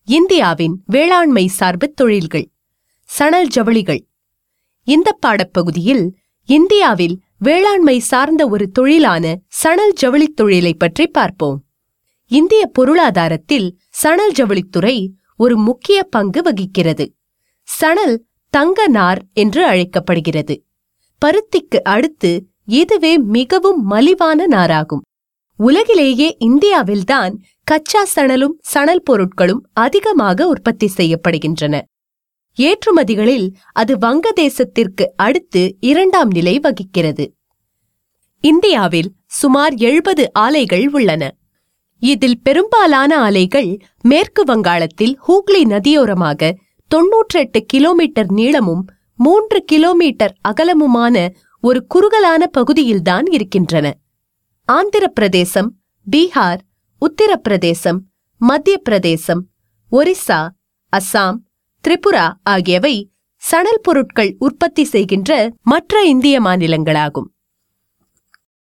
இந்தியாவின் வேளாண்மை சார்பு தொழில்கள் சணல் ஜவுளிகள் இந்த பாடப்பகுதியில் இந்தியாவில் வேளாண்மை சார்ந்த ஒரு தொழிலான சணல் ஜவுளித் தொழிலை பற்றி பார்ப்போம் இந்திய பொருளாதாரத்தில் சணல் ஜவுளித்துறை ஒரு முக்கிய பங்கு வகிக்கிறது சணல் தங்க நார் என்று அழைக்கப்படுகிறது பருத்திக்கு அடுத்து இதுவே மிகவும் மலிவான நாராகும் உலகிலேயே இந்தியாவில்தான் கச்சா சணலும் சணல் பொருட்களும் அதிகமாக உற்பத்தி செய்யப்படுகின்றன ஏற்றுமதிகளில் அது வங்கதேசத்திற்கு அடுத்து இரண்டாம் நிலை வகிக்கிறது இந்தியாவில் சுமார் எழுபது ஆலைகள் உள்ளன இதில் பெரும்பாலான ஆலைகள் மேற்கு வங்காளத்தில் ஹூக்ளி நதியோரமாக தொன்னூற்றெட்டு கிலோமீட்டர் நீளமும் மூன்று கிலோமீட்டர் அகலமுமான ஒரு குறுகலான பகுதியில்தான் இருக்கின்றன ஆந்திர பிரதேசம் பீகார் உத்தரப்பிரதேசம் மத்திய பிரதேசம் ஒரிசா அசாம் திரிபுரா ஆகியவை சணல் பொருட்கள் உற்பத்தி செய்கின்ற மற்ற இந்திய மாநிலங்களாகும்